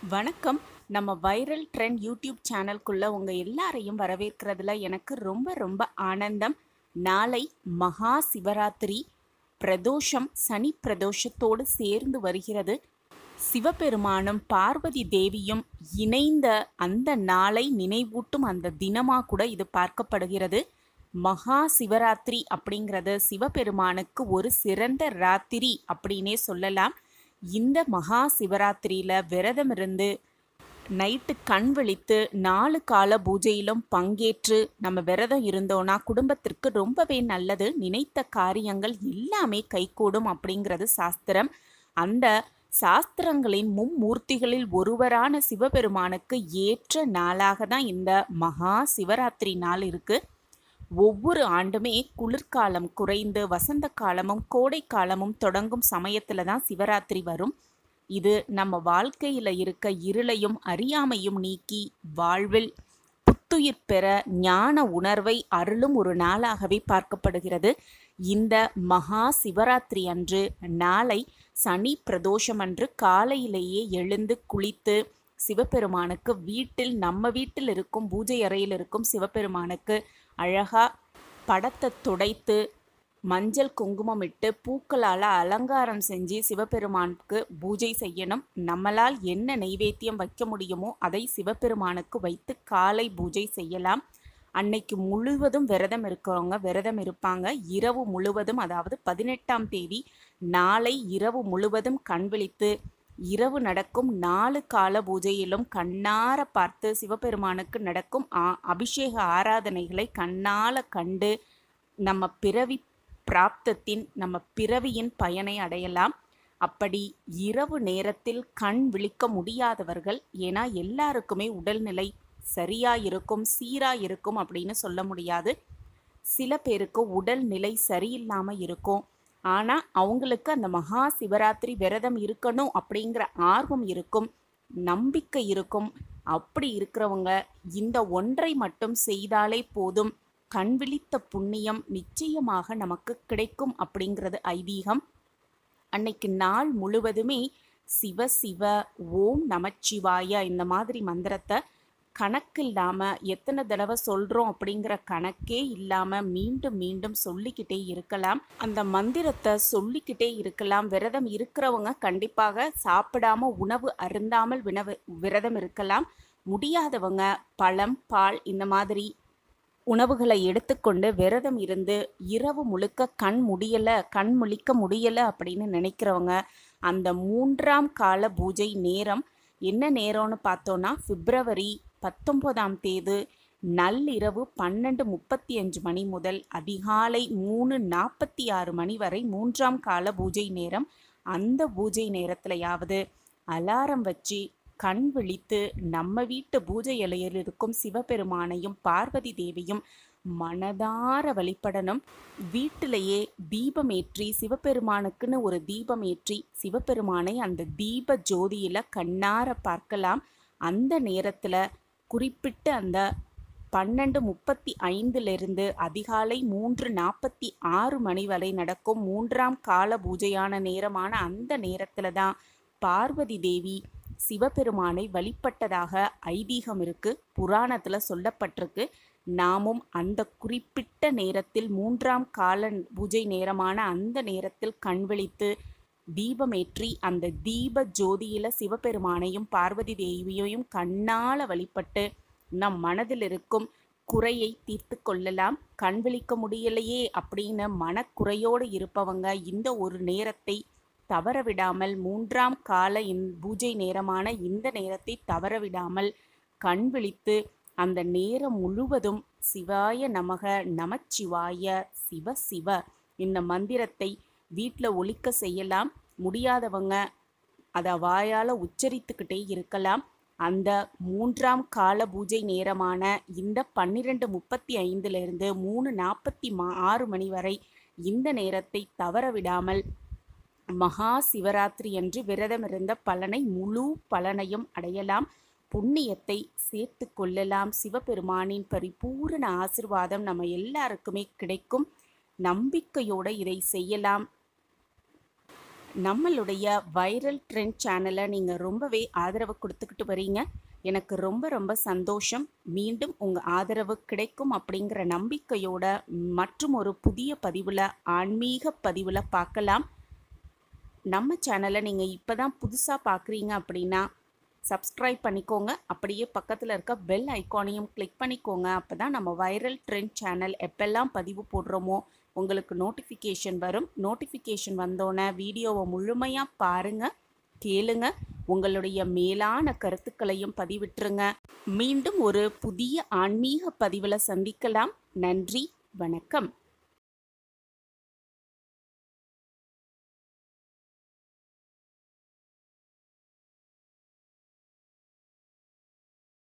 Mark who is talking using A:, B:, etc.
A: வணக்கம் நம்ம viral trend YouTube சேனல்குள்ள உங்க எல்லாரையும் வரவேற்கிறதுல எனக்கு ரொம்ப ரொம்ப ஆனந்தம் நாளை மகா சிவராத்திரி பிரதோஷம் சனி பிரதோஷத்தோடு சேர்ந்து வருகிறது சிவபெருமானும் பார்வதி தேவியும் இணைந்த அந்த நாளை நினைவூட்டும் அந்த தினமா கூட இது பார்க்கப்படுகிறது மகா சிவராத்திரி அப்படிங்கிறது சிவபெருமானுக்கு ஒரு சிறந்த ராத்திரி அப்படின்னே சொல்லலாம் இந்த மகா சிவராத்திரியில விரதம் இருந்து நைட்டு கண் விழித்து நாலு கால பூஜையிலும் பங்கேற்று நம்ம விரதம் இருந்தோம்னா குடும்பத்திற்கு ரொம்பவே நல்லது நினைத்த காரியங்கள் எல்லாமே கைகூடும் அப்படிங்கிறது சாஸ்திரம் அந்த சாஸ்திரங்களின் மும்மூர்த்திகளில் ஒருவரான சிவபெருமானுக்கு ஏற்ற நாளாக தான் இந்த மகா சிவராத்திரி நாள் இருக்கு ஒவ்வொரு ஆண்டுமே குளிர்காலம் குறைந்து வசந்த காலமும் கோடை காலமும் தொடங்கும் சமயத்துல தான் சிவராத்திரி வரும் இது நம்ம வாழ்க்கையில இருக்க இருளையும் அறியாமையும் நீக்கி வாழ்வில் புத்துயிர் பெற ஞான உணர்வை அருளும் ஒரு நாளாகவே பார்க்கப்படுகிறது இந்த மகா சிவராத்திரி அன்று நாளை சனி பிரதோஷம் அன்று காலையிலேயே எழுந்து குளித்து சிவபெருமானுக்கு வீட்டில் நம்ம வீட்டில் இருக்கும் பூஜை அறையில் இருக்கும் சிவபெருமானுக்கு அழகா படத்தை துடைத்து மஞ்சள் குங்குமம் இட்டு பூக்களால் அலங்காரம் செஞ்சு சிவபெருமானுக்கு பூஜை செய்யணும் நம்மளால் என்ன நைவேத்தியம் வைக்க முடியுமோ அதை சிவபெருமானுக்கு வைத்து காலை பூஜை செய்யலாம் அன்னைக்கு முழுவதும் விரதம் இருக்கிறவங்க விரதம் இருப்பாங்க இரவு முழுவதும் அதாவது பதினெட்டாம் தேதி நாளை இரவு முழுவதும் கண் விழித்து இரவு நடக்கும் நாலு கால பூஜையிலும் கண்ணார பார்த்து சிவபெருமானுக்கு நடக்கும் ஆ- அபிஷேக ஆராதனைகளை கண்ணால கண்டு நம்ம பிறவி பிராப்தத்தின் நம்ம பிறவியின் பயனை அடையலாம் அப்படி இரவு நேரத்தில் கண் விழிக்க முடியாதவர்கள் ஏன்னா எல்லாருக்குமே உடல்நிலை சரியா இருக்கும் சீரா இருக்கும் அப்படின்னு சொல்ல முடியாது சில பேருக்கு உடல்நிலை சரியில்லாம இருக்கும் ஆனா அவங்களுக்கு அந்த மகா சிவராத்திரி விரதம் இருக்கணும் அப்படிங்கிற ஆர்வம் இருக்கும் நம்பிக்கை இருக்கும் அப்படி இருக்கிறவங்க இந்த ஒன்றை மட்டும் செய்தாலே போதும் கண் விழித்த புண்ணியம் நிச்சயமாக நமக்கு கிடைக்கும் அப்படிங்கிறது ஐதீகம் அன்னைக்கு நாள் முழுவதுமே சிவ சிவ ஓம் நமச்சிவாய இந்த மாதிரி மந்திரத்தை கணக்கில்லாம எத்தனை தடவை சொல்றோம் அப்படிங்கிற கணக்கே இல்லாம மீண்டும் மீண்டும் சொல்லிக்கிட்டே இருக்கலாம் அந்த மந்திரத்தை சொல்லிக்கிட்டே இருக்கலாம் விரதம் இருக்கிறவங்க கண்டிப்பாக சாப்பிடாம உணவு அருந்தாமல் வினவு விரதம் இருக்கலாம் முடியாதவங்க பழம் பால் இந்த மாதிரி உணவுகளை எடுத்துக்கொண்டு விரதம் இருந்து இரவு முழுக்க கண் முடியல கண் முழிக்க முடியல அப்படின்னு நினைக்கிறவங்க அந்த மூன்றாம் கால பூஜை நேரம் என்ன நேரம்னு பார்த்தோன்னா பிப்ரவரி பத்தொன்பதாம் தேதி நள்ளிரவு பன்னெண்டு முப்பத்தி அஞ்சு மணி முதல் அதிகாலை மூணு நாற்பத்தி ஆறு மணி வரை மூன்றாம் கால பூஜை நேரம் அந்த பூஜை நேரத்திலையாவது அலாரம் வச்சு கண் விழித்து நம்ம வீட்டு பூஜை அறையில் இருக்கும் சிவபெருமானையும் பார்வதி தேவியும் மனதார வழிபடணும் வீட்டிலேயே தீபம் ஏற்றி சிவபெருமானுக்குன்னு ஒரு தீபம் ஏற்றி சிவபெருமானை அந்த தீப ஜோதியில கண்ணார பார்க்கலாம் அந்த நேரத்துல குறிப்பிட்ட அந்த பன்னெண்டு முப்பத்தி ஐந்திலிருந்து அதிகாலை மூன்று நாற்பத்தி ஆறு மணி வரை நடக்கும் மூன்றாம் கால பூஜையான நேரமான அந்த நேரத்துல தான் பார்வதி தேவி சிவபெருமானை வழிபட்டதாக ஐதீகம் இருக்கு புராணத்துல சொல்லப்பட்டிருக்கு நாமும் அந்த குறிப்பிட்ட நேரத்தில் மூன்றாம் கால பூஜை நேரமான அந்த நேரத்தில் கண் விழித்து தீபமேற்றி அந்த தீப ஜோதியில சிவபெருமானையும் பார்வதி தேவியையும் கண்ணால வழிபட்டு நம் மனதில் இருக்கும் குறையை தீர்த்து கொள்ளலாம் கண் விழிக்க முடியலையே அப்படின்னு மனக்குறையோடு இருப்பவங்க இந்த ஒரு நேரத்தை தவற விடாமல் மூன்றாம் கால இந் பூஜை நேரமான இந்த நேரத்தை தவற விடாமல் கண் விழித்து அந்த நேரம் முழுவதும் சிவாய நமக நமச்சிவாய சிவ சிவ இந்த மந்திரத்தை வீட்டில் ஒலிக்க செய்யலாம் முடியாதவங்க அதை வாயால் உச்சரித்துக்கிட்டே இருக்கலாம் அந்த மூன்றாம் கால பூஜை நேரமான இந்த பன்னிரெண்டு முப்பத்தி ஐந்திலிருந்து மூணு நாற்பத்தி மா ஆறு மணி வரை இந்த நேரத்தை தவற விடாமல் மகா சிவராத்திரி என்று விரதமிருந்த பலனை முழு பலனையும் அடையலாம் புண்ணியத்தை சேர்த்து கொள்ளலாம் சிவபெருமானின் பரிபூரண ஆசிர்வாதம் நம்ம எல்லாருக்குமே கிடைக்கும் நம்பிக்கையோட இதை செய்யலாம் நம்மளுடைய வைரல் ட்ரெண்ட் சேனலை நீங்கள் ரொம்பவே ஆதரவு கொடுத்துக்கிட்டு வரீங்க எனக்கு ரொம்ப ரொம்ப சந்தோஷம் மீண்டும் உங்கள் ஆதரவு கிடைக்கும் அப்படிங்கிற நம்பிக்கையோட மற்றும் ஒரு புதிய பதிவில் ஆன்மீக பதிவில் பார்க்கலாம் நம்ம சேனலை நீங்கள் இப்போ தான் புதுசாக பார்க்குறீங்க அப்படின்னா சப்ஸ்கிரைப் பண்ணிக்கோங்க அப்படியே பக்கத்தில் இருக்க பெல் ஐக்கானையும் கிளிக் பண்ணிக்கோங்க அப்போ தான் நம்ம வைரல் ட்ரெண்ட் சேனல் எப்பெல்லாம் பதிவு போடுறோமோ உங்களுக்கு நோட்டிஃபிகேஷன் வரும் நோட்டிஃபிகேஷன் வந்தோன்னே வீடியோவை முழுமையாக பாருங்கள் கேளுங்க உங்களுடைய மேலான கருத்துக்களையும் பதிவிட்டுருங்க மீண்டும் ஒரு புதிய ஆன்மீக பதிவில் சந்திக்கலாம் நன்றி வணக்கம்